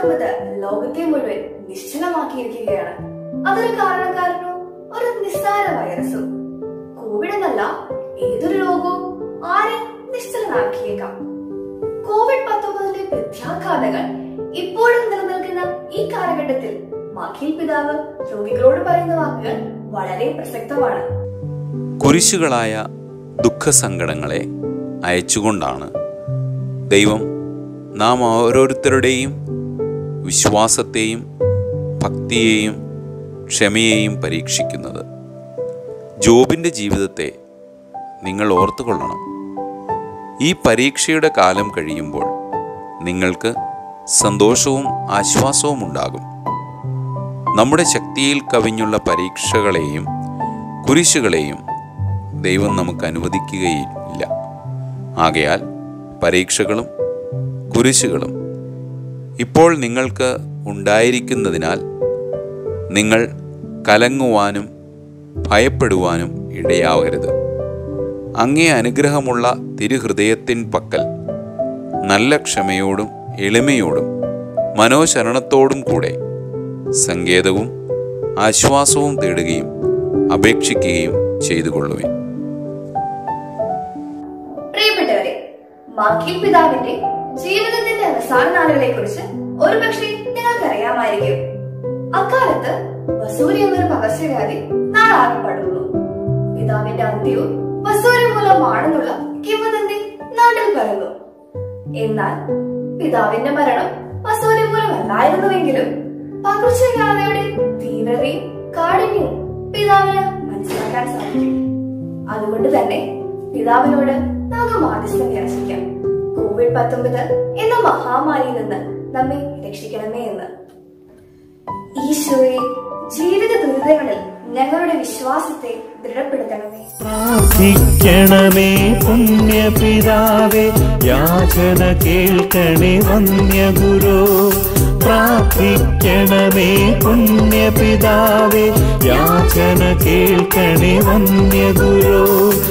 പത്തൊമ്പത് ലോകത്തെ മുഴുവൻ നിശ്ചലമാക്കിയിരിക്കുകയാണ് അതൊരു കാരണക്കാരനോ ഒരു നിസ്സാര വൈറസും കോവിഡ് എന്നല്ല ഏതൊരു രോഗവും ആരെ നിശ്ചലനാക്കിയേക്കാം കോവിഡ് പത്തൊമ്പതിന്റെ പ്രത്യാഘാതങ്ങൾ ഇപ്പോഴും നിലനിൽക്കുന്ന ഈ കാലഘട്ടത്തിൽ മഖിൽ പിതാവ് രോഗികളോട് പറയുന്ന വാക്കുകൾ വളരെ പ്രസക്തമാണ് കുരിശുകളായ ദുഃഖസങ്കടങ്ങളെ അയച്ചുകൊണ്ടാണ് ദൈവം നാം ഓരോരുത്തരുടെയും വിശ്വാസത്തെയും ഭക്തിയെയും ക്ഷമയെയും പരീക്ഷിക്കുന്നത് ജോബിൻ്റെ ജീവിതത്തെ നിങ്ങൾ ഓർത്തുകൊള്ളണം ഈ പരീക്ഷയുടെ കാലം കഴിയുമ്പോൾ നിങ്ങൾക്ക് സന്തോഷവും ആശ്വാസവും ഉണ്ടാകും നമ്മുടെ ശക്തിയിൽ കവിഞ്ഞുള്ള പരീക്ഷകളെയും കുരിശുകളെയും ദൈവം നമുക്ക് അനുവദിക്കുകയില്ല ആകയാൽ പരീക്ഷകളും കുരിശുകളും ഇപ്പോൾ നിങ്ങൾക്ക് ഉണ്ടായിരിക്കുന്നതിനാൽ നിങ്ങൾ കലങ്ങുവാനും ഭയപ്പെടുവാനും ഇടയാവരുത് അങ്ങേ അനുഗ്രഹമുള്ള തിരുഹൃദയത്തിൻ പക്കൽ നല്ല ക്ഷമയോടും എളിമയോടും മനോശരണത്തോടും കൂടെ സങ്കേതവും ആശ്വാസവും തേടുകയും അപേക്ഷിക്കുകയും ചെയ്തുകൊള്ളുവിൻ പ്രിയപ്പെട്ടവരെ മഖിൽ പിതാവിന്റെ ജീവിതത്തിന്റെ അവസാന നാളുകളെ കുറിച്ച് ഒരുപക്ഷെ നിങ്ങൾക്കറിയാമായിരിക്കും അക്കാലത്ത് വസൂരി എന്നൊരു പകർച്ചവ്യാധി നാളാകെ പടർന്നു പിതാവിന്റെ അന്ത്യവും വസൂരി മൂലമാണെന്നുള്ള കിംവദന്തി നാട്ടിൽ പരന്നു എന്നാൽ പിതാവിന്റെ മരണം വസൂരി മൂലമല്ലായിരുന്നുവെങ്കിലും പകർച്ചവ്യാധിയുടെ തീവ്രതയും കാഠിന്യവും പിതാവിന് മനസ്സിലാക്കാൻ സാധിക്കും അതുകൊണ്ട് തന്നെ പിതാവിനോട് നമുക്ക് മാധ്യസ്ഥം യാചിക്കാം കോവിഡ് പത്തൊമ്പത് എന്ന മഹാമാരിയിൽ നിന്ന് നമ്മെ രക്ഷിക്കണമേ എന്ന് ഈശോയെ ജീവിത ദുരിതങ്ങളിൽ ഞങ്ങളുടെ വിശ്വാസത്തെ ദൃഢപ്പെടുത്തണമേ പ്രാർത്ഥിക്കണമേ പുണ്യപിതാവേ യാചന കേൾക്കണേ വന്യഗുരു പ്രാർത്ഥിക്കണമേ പുണ്യപിതാവേ യാചന കേൾക്കണേ വന്യഗുരു